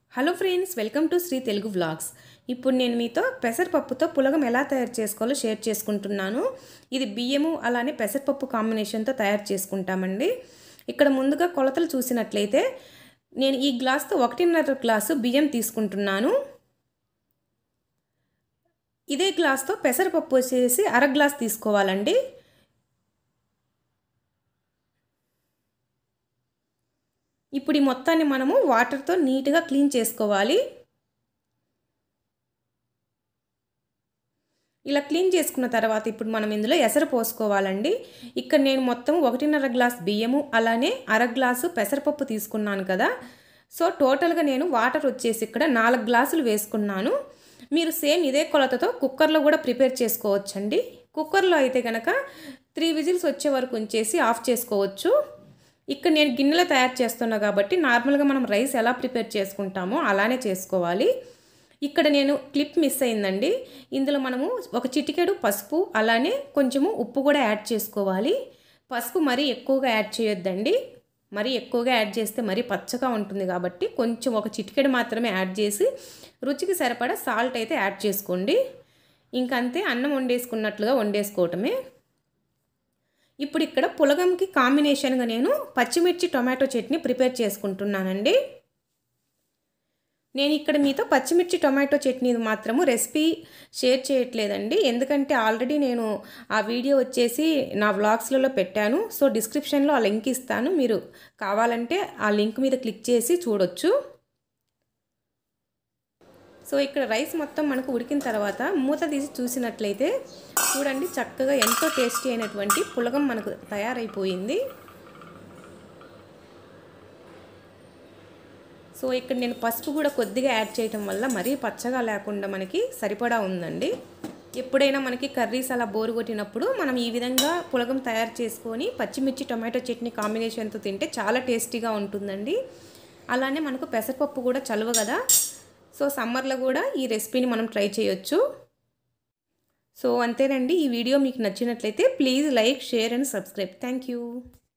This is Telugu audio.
hello friends welcome to Sri Telugu vlogs ఇప్పుడు నేను మీతో పెసరపప్పుతో పులగం ఎలా తయారు చేసుకోవాలో షేర్ చేసుకుంటున్నాను ఇది బియ్యము అలానే పెసరపప్పు కాంబినేషన్తో తయారు చేసుకుంటామండి ఇక్కడ ముందుగా కొలతలు చూసినట్లయితే నేను ఈ గ్లాస్తో ఒకటిన్నర గ్లాసు బియ్యం తీసుకుంటున్నాను ఇదే గ్లాస్తో పెసరపప్పు వచ్చేసి అర గ్లాస్ తీసుకోవాలండి ఇప్పుడు ఈ మొత్తాన్ని మనము వాటర్తో నీట్గా క్లీన్ చేసుకోవాలి ఇలా క్లీన్ చేసుకున్న తర్వాత ఇప్పుడు మనం ఇందులో ఎసరు పోసుకోవాలండి ఇక్కడ నేను మొత్తం ఒకటిన్నర గ్లాస్ బియ్యము అలానే అర గ్లాసు పెసరపప్పు తీసుకున్నాను కదా సో టోటల్గా నేను వాటర్ వచ్చేసి ఇక్కడ నాలుగు గ్లాసులు వేసుకున్నాను మీరు సేమ్ ఇదే కొలతతో కుక్కర్లో కూడా ప్రిపేర్ చేసుకోవచ్చండి కుక్కర్లో అయితే కనుక త్రీ విజిల్స్ వచ్చే వరకు ఉంచేసి ఆఫ్ చేసుకోవచ్చు ఇక్కడ నేను గిన్నెలో తయారు చేస్తున్నా కాబట్టి నార్మల్గా మనం రైస్ ఎలా ప్రిపేర్ చేసుకుంటామో అలానే చేసుకోవాలి ఇక్కడ నేను క్లిప్ మిస్ అయిందండి ఇందులో మనము ఒక చిటికెడు పసుపు అలానే కొంచెము ఉప్పు కూడా యాడ్ చేసుకోవాలి పసుపు మరీ ఎక్కువగా యాడ్ చేయొద్దండి మరీ ఎక్కువగా యాడ్ చేస్తే మరీ పచ్చగా ఉంటుంది కాబట్టి కొంచెం ఒక చిటికెడు మాత్రమే యాడ్ చేసి రుచికి సరిపడా సాల్ట్ అయితే యాడ్ చేసుకోండి ఇంకంతే అన్నం వండేసుకున్నట్లుగా వండేసుకోవటమే ఇప్పుడు ఇక్కడ పులగంకి కాంబినేషన్గా నేను పచ్చిమిర్చి టొమాటో చట్నీ ప్రిపేర్ చేసుకుంటున్నానండి నేను ఇక్కడ మీతో పచ్చిమిర్చి టొమాటో చట్నీ మాత్రము రెసిపీ షేర్ చేయట్లేదండి ఎందుకంటే ఆల్రెడీ నేను ఆ వీడియో వచ్చేసి నా వ్లాగ్స్లలో పెట్టాను సో డిస్క్రిప్షన్లో ఆ లింక్ ఇస్తాను మీరు కావాలంటే ఆ లింక్ మీద క్లిక్ చేసి చూడొచ్చు సో ఇక్కడ రైస్ మొత్తం మనకు ఉడికిన తర్వాత మూత తీసి చూసినట్లయితే చూడండి చక్కగా ఎంతో టేస్టీ అయినటువంటి పులగం మనకు తయారైపోయింది సో ఇక్కడ నేను పసుపు కూడా కొద్దిగా యాడ్ చేయటం వల్ల మరీ పచ్చగా లేకుండా మనకి సరిపడా ఉందండి ఎప్పుడైనా మనకి కర్రీస్ అలా బోరు కొట్టినప్పుడు మనం ఈ విధంగా పులగం తయారు చేసుకొని పచ్చిమిర్చి టొమాటో చట్నీ కాంబినేషన్తో తింటే చాలా టేస్టీగా ఉంటుందండి అలానే మనకు పెసరపప్పు కూడా చలువ కదా సో సమ్మర్లో కూడా ఈ రెసిపీని మనం ట్రై చేయొచ్చు సో అంతేనండి ఈ వీడియో మీకు నచ్చినట్లయితే please like share and subscribe thank you